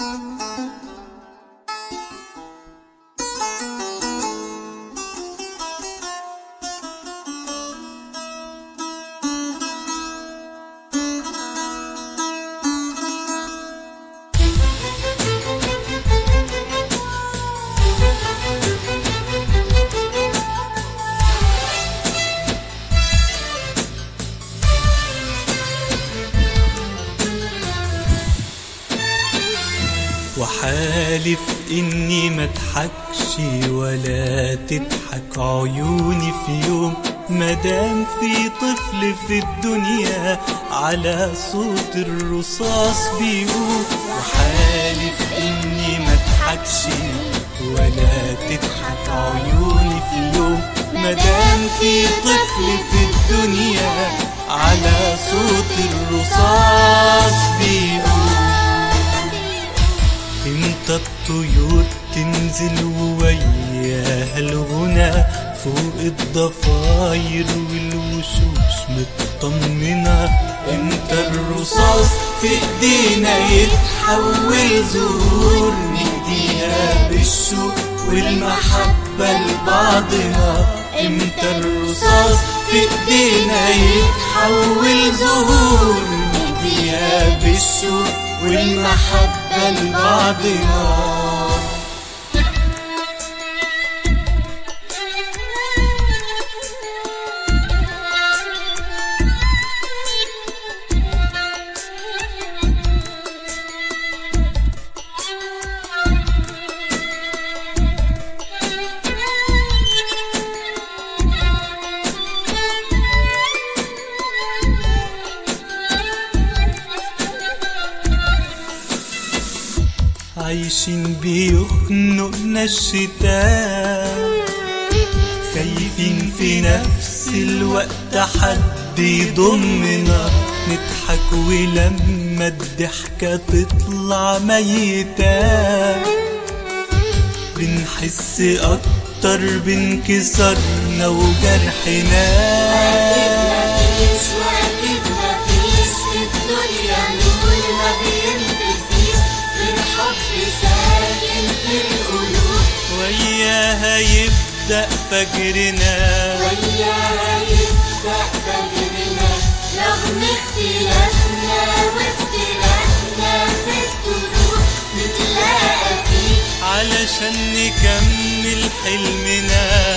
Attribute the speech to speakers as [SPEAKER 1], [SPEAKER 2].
[SPEAKER 1] وحالف اني ما اضحكش ولا تضحك عيوني في يوم مادام في طفل في الدنيا على صوت الرصاص بيقول وحالف اني ما اضحكش ولا تضحك عيوني في يوم مادام في طفل في الدنيا على صوت الرصاص بيقول امتى الطيور تنزل وياها الغنى فوق الضفاير والوشوش مطمنة امتى الرصاص في ايدينا يتحول زهور نديها بالشوق والمحبة لبعضنا امتى الرصاص في ايدينا يتحول زهور نديها بالشوق والمحبة لبعضنا عايشين بيخنقنا الشتاء خايفين في نفس الوقت حد يضمنا نضحك ولما الضحكة تطلع ميتة بنحس أكتر بانكسارنا وجرحنا
[SPEAKER 2] مفيش واجب مفيش في الدنيا نقول ما بينتهيش غير حب ساكن في القلوب
[SPEAKER 1] وياها يبدأ فجرنا
[SPEAKER 2] وياها يبدأ فجرنا رغم اختلافنا وافتراقنا في الطرق نتلاقى فيه
[SPEAKER 1] علشان نكمل حلمنا